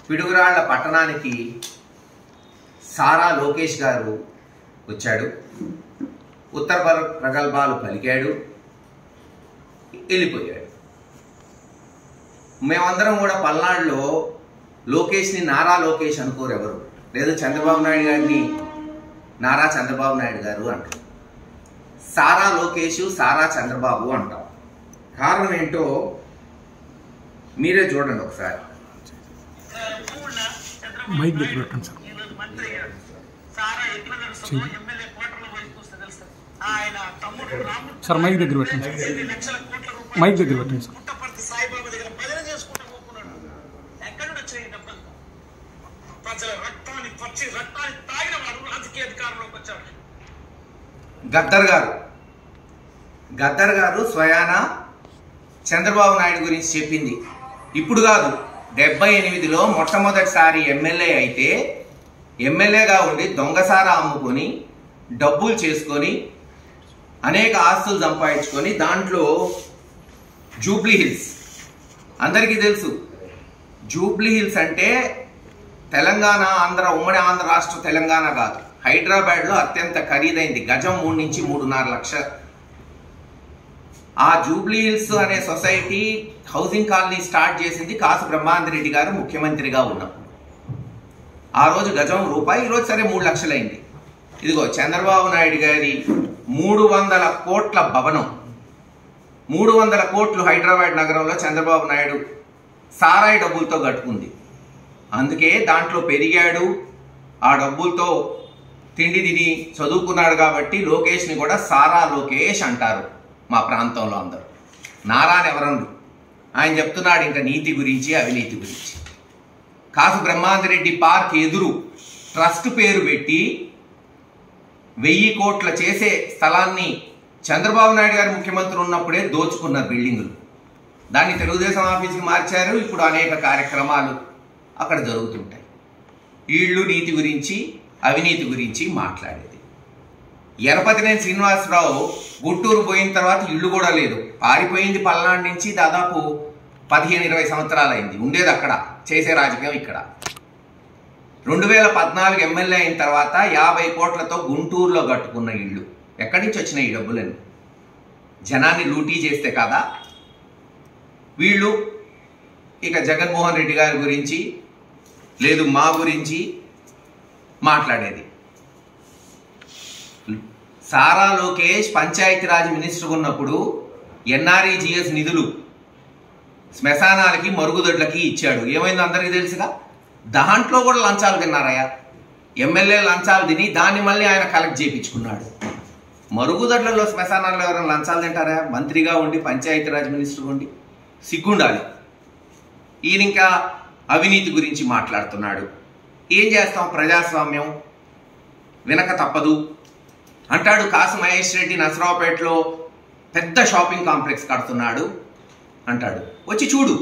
పిడుగురాళ్ల పట్టణానికి సారా లోకేష్ గారు వచ్చాడు ఉత్తర ప్ర- ప్రగల్భాలు పలికాడు వెళ్ళిపోయాడు మేమందరం కూడా పల్నాడులో లోకేష్ని నారా లోకేష్ అనుకోరు ఎవరు లేదు చంద్రబాబు నాయుడు గారిని నారా చంద్రబాబు నాయుడు గారు అంటారు సారా లోకేష్ సారా చంద్రబాబు అంటాం కారణం ఏంటో మీరే చూడండి ఒకసారి మైక్ దగ్గర పెట్టండి సార్ ఈరోజు మంత్రి అయ్యాడు సారా ఎట్లా తెలుస్తుందో ఎమ్మెల్యే కోట్ల వరకు చూస్తే తెలుస్తుంది ఆయన తమ్ముడు రాముడు సార్ మైక్ దగ్గర పెట్టండి సార్ ఎన్ని లక్షల కోట్ల రూపాయలు మైక్ దగ్గర పెట్టండి సార్ పుట్టపర్తి సాయిబాబా దగ్గర భజన చేసుకుంటూ పోకున్నాడు ఎక్కడి నుండి వచ్చినాయి ఈ డబ్బులు ప్రజల రక్తాన్ని పచ్చి రక్తాన్ని తాగిన వాడు రాజకీయ అధికారంలోకి వచ్చాడు గద్దర్ గారు గద్దర్ గారు స్వయాన చంద్రబాబు నాయుడు గురించి చెప్పింది ఇప్పుడు కాదు డెబ్బై ఎనిమిదిలో మొట్టమొదటిసారి ఎమ్మెల్యే అయితే ఎమ్మెల్యేగా ఉండి దొంగసారా అమ్ముకొని డబ్బులు చేసుకొని అనేక ఆస్తులు సంపాదించుకొని దాంట్లో జూబ్లీ హిల్స్ అందరికీ తెలుసు జూబ్లీ హిల్స్ అంటే తెలంగాణ ఆంధ్ర ఉమ్మడి ఆంధ్ర రాష్ట్ర తెలంగాణ కాదు హైదరాబాద్లో అత్యంత ఖరీదైంది గజం మూడు నుంచి మూడున్నర లక్ష ఆ జూబ్లీ హిల్స్ అనే సొసైటీ హౌసింగ్ కాలనీ స్టార్ట్ చేసింది కాసు బ్రహ్మాందరెడ్డి గారు ముఖ్యమంత్రిగా ఉన్నప్పుడు ఆ రోజు గజం రూపాయి ఈరోజు సరే మూడు లక్షలైంది ఇదిగో చంద్రబాబు నాయుడు గారి మూడు వందల కోట్ల భవనం మూడు వందల కోట్లు హైదరాబాద్ నగరంలో చంద్రబాబు నాయుడు సారాయి డబ్బులతో కట్టుకుంది అందుకే దాంట్లో పెరిగాడు ఆ డబ్బులతో తిండి తిని చదువుకున్నాడు కాబట్టి లోకేష్ని కూడా సారా లోకేష్ అంటారు మా ప్రాంతంలో అందరూ నారాని ఎవరన్నారు ఆయన చెప్తున్నాడు ఇంకా నీతి గురించి అవినీతి గురించి కాసు బ్రహ్మాందరెడ్డి పార్క్ ఎదురు ట్రస్ట్ పేరు పెట్టి వెయ్యి కోట్ల చేసే స్థలాన్ని చంద్రబాబు నాయుడు గారు ముఖ్యమంత్రి ఉన్నప్పుడే దోచుకున్నారు బిల్డింగులు దాన్ని తెలుగుదేశం ఆఫీస్కి మార్చారు ఇప్పుడు అనేక కార్యక్రమాలు అక్కడ జరుగుతుంటాయి వీళ్ళు నీతి గురించి అవినీతి గురించి మాట్లాడేది ఎరపతినేని శ్రీనివాసరావు గుంటూరు పోయిన తర్వాత ఇల్లు కూడా లేదు పారిపోయింది పల్నాడు నుంచి దాదాపు పదిహేను ఇరవై సంవత్సరాలు అయింది ఉండేది అక్కడ చేసే రాజకీయం ఇక్కడ రెండు వేల పద్నాలుగు ఎమ్మెల్యే అయిన తర్వాత యాభై కోట్లతో గుంటూరులో కట్టుకున్న ఇల్లు ఎక్కడి నుంచి వచ్చినాయి ఈ డబ్బులని జనాన్ని లూటీ చేస్తే కదా వీళ్ళు ఇక జగన్మోహన్ రెడ్డి గారి గురించి లేదు మా గురించి మాట్లాడేది సారా లోకేష్ పంచాయతీరాజ్ మినిస్టర్ ఉన్నప్పుడు ఎన్ఆర్ఈజిఎస్ నిధులు శ్మశానాలకి మరుగుదొడ్లకి ఇచ్చాడు ఏమైందో అందరికీ తెలుసుగా దాంట్లో కూడా లంచాలు తిన్నారయ్యా ఎమ్మెల్యే లంచాలు తిని దాన్ని మళ్ళీ ఆయన కలెక్ట్ చేయించుకున్నాడు మరుగుదొడ్లలో శ్మశానాల్లో ఎవరైనా లంచాలు తింటారా మంత్రిగా ఉండి పంచాయతీరాజ్ మినిస్టర్ ఉండి సిగ్గుండాలి ఈయన ఇంకా అవినీతి గురించి మాట్లాడుతున్నాడు ఏం చేస్తాం ప్రజాస్వామ్యం వినక తప్పదు అంటాడు కాసు మహేష్ రెడ్డి నసరావుపేటలో పెద్ద షాపింగ్ కాంప్లెక్స్ కడుతున్నాడు అంటాడు వచ్చి చూడు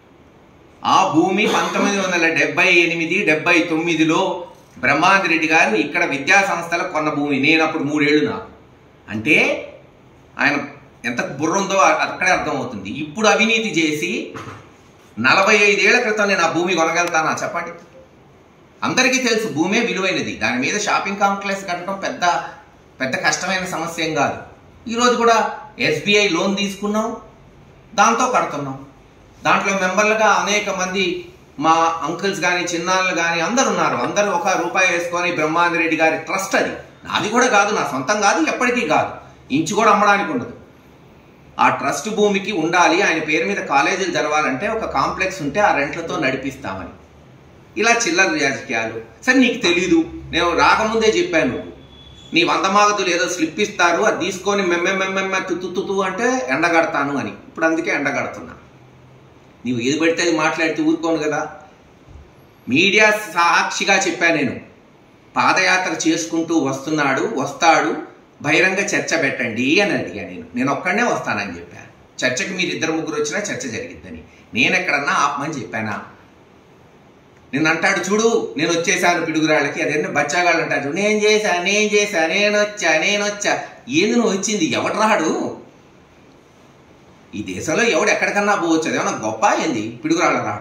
ఆ భూమి పంతొమ్మిది వందల డెబ్బై ఎనిమిది డెబ్బై తొమ్మిదిలో బ్రహ్మాందరెడ్డి గారు ఇక్కడ విద్యా సంస్థల కొన్న భూమి నేను అప్పుడు మూడేళ్ళు నాకు అంటే ఆయన ఎంత బుర్ర ఉందో అక్కడే అర్థమవుతుంది ఇప్పుడు అవినీతి చేసి నలభై ఐదేళ్ల క్రితం నేను ఆ భూమి కొనగలుగుతానా చెప్పండి అందరికీ తెలుసు భూమే విలువైనది దాని మీద షాపింగ్ కాంప్లెక్స్ కట్టడం పెద్ద పెద్ద కష్టమైన సమస్య ఏం కాదు ఈరోజు కూడా ఎస్బీఐ లోన్ తీసుకున్నాం దాంతో కడుతున్నాం దాంట్లో మెంబర్లుగా అనేక మంది మా అంకుల్స్ కానీ చిన్నాళ్ళు కానీ అందరు ఉన్నారు అందరూ ఒక రూపాయి వేసుకొని బ్రహ్మాందరెడ్డి గారి ట్రస్ట్ అది నాది కూడా కాదు నా సొంతం కాదు ఎప్పటికీ కాదు ఇంచు కూడా అమ్మడానికి ఉండదు ఆ ట్రస్ట్ భూమికి ఉండాలి ఆయన పేరు మీద కాలేజీలు జరగాలంటే ఒక కాంప్లెక్స్ ఉంటే ఆ రెంట్లతో నడిపిస్తామని ఇలా చిల్లర రాజకీయాలు సరే నీకు తెలీదు నేను రాకముందే చెప్పాను నువ్వు నీ వందమాగతులు ఏదో స్లిప్ ఇస్తారు అది తీసుకొని మెమ్మెమ్మెమ్మె తుతు అంటే ఎండగడతాను అని ఇప్పుడు అందుకే ఎండగడుతున్నా నీవు ఏది పెడితే అది మాట్లాడితే ఊరుకోను కదా మీడియా సాక్షిగా చెప్పా నేను పాదయాత్ర చేసుకుంటూ వస్తున్నాడు వస్తాడు బహిరంగ చర్చ పెట్టండి అని అడిగా నేను నేను ఒక్కడనే వస్తానని చెప్పాను చర్చకి మీరు ఇద్దరు ముగ్గురు వచ్చినా చర్చ జరిగిద్దని నేను ఎక్కడన్నా ఆపమని చెప్పానా నిన్న అంటాడు చూడు నేను వచ్చేసాను పిడుగురాళ్ళకి అదేంటి బచ్చాగాళ్ళు అంటాడు చూడు నేను చేశా నేను చేశా నేను వచ్చా నేను వచ్చా ఏంది నువ్వు వచ్చింది ఎవడు రాడు ఈ దేశంలో ఎవడు ఎక్కడికన్నా పోవచ్చు అదేమన్నా గొప్ప ఏంది పిడుగురాళ్ళ రావటం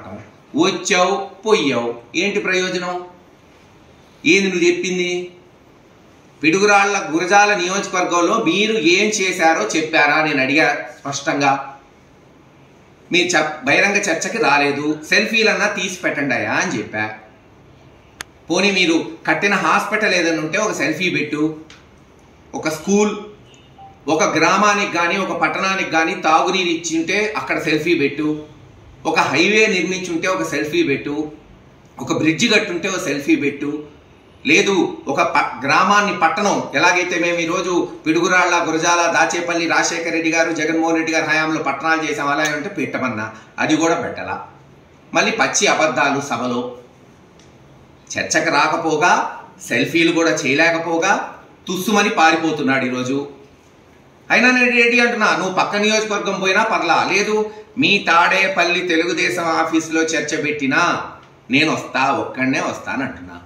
వచ్చావు పోయావు ఏంటి ప్రయోజనం ఏంది నువ్వు చెప్పింది పిడుగురాళ్ల గురజాల నియోజకవర్గంలో మీరు ఏం చేశారో చెప్పారా నేను అడిగా స్పష్టంగా మీ చ బహిరంగ చర్చకి రాలేదు సెల్ఫీలన్నా తీసి పెట్టండి అయ్యా అని చెప్పా పోనీ మీరు కట్టిన హాస్పిటల్ ఏదైనా ఉంటే ఒక సెల్ఫీ పెట్టు ఒక స్కూల్ ఒక గ్రామానికి కానీ ఒక పట్టణానికి కానీ తాగునీరు ఇచ్చింటే అక్కడ సెల్ఫీ పెట్టు ఒక హైవే నిర్మించుంటే ఒక సెల్ఫీ పెట్టు ఒక బ్రిడ్జి కట్టుంటే ఒక సెల్ఫీ పెట్టు లేదు ఒక ప గ్రామాన్ని పట్టణం ఎలాగైతే మేము ఈరోజు పిడుగురాళ్ళ గురజాల దాచేపల్లి రాజశేఖర రెడ్డి గారు జగన్మోహన్ రెడ్డి గారి హయాంలో పట్టణాలు చేసాం అలా అంటే పెట్టమన్నా అది కూడా పెట్టలా మళ్ళీ పచ్చి అబద్ధాలు సభలో చర్చకు రాకపోగా సెల్ఫీలు కూడా చేయలేకపోగా తుస్సుమని పారిపోతున్నాడు ఈరోజు అయినా నేను రెడీ అంటున్నా నువ్వు పక్క నియోజకవర్గం పోయినా పర్లా లేదు మీ తాడేపల్లి తెలుగుదేశం ఆఫీసులో చర్చ పెట్టినా నేను వస్తా ఒక్కడనే వస్తానంటున్నా